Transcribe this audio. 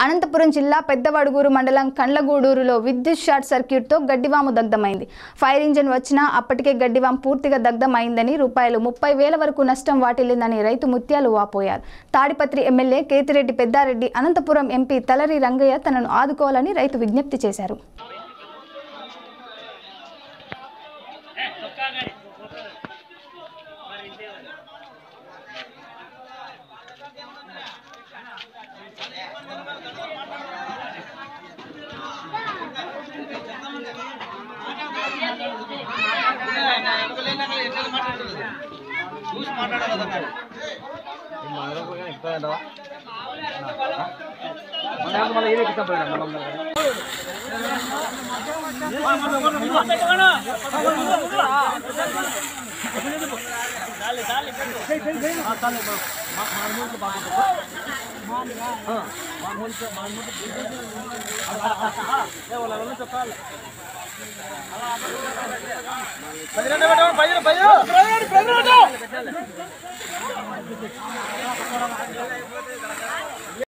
అనంతపురం జిల్లా పెద్దవడుగూరు మండలం కండ్లగూడూరులో విద్యుత్ షార్ట్ సర్క్యూట్తో గడ్డివాము దగ్ధమైంది ఫైర్ ఇంజిన్ వచ్చినా అప్పటికే గడ్డివాము పూర్తిగా దగ్ధమైందని రూపాయలు ముప్పై వేల వరకు నష్టం వాటిల్లిందని రైతు ముత్యాలు వాపోయారు తాడిపత్రి ఎమ్మెల్యే కేతిరెడ్డి పెద్దారెడ్డి అనంతపురం ఎంపీ తలరి రంగయ్య తనను ఆదుకోవాలని రైతు విజ్ఞప్తి చేశారు చూసి మాట్లాడాలి కదా మళ్ళీ ఏది ఎక్కిస్తాం పోయినా మనం పది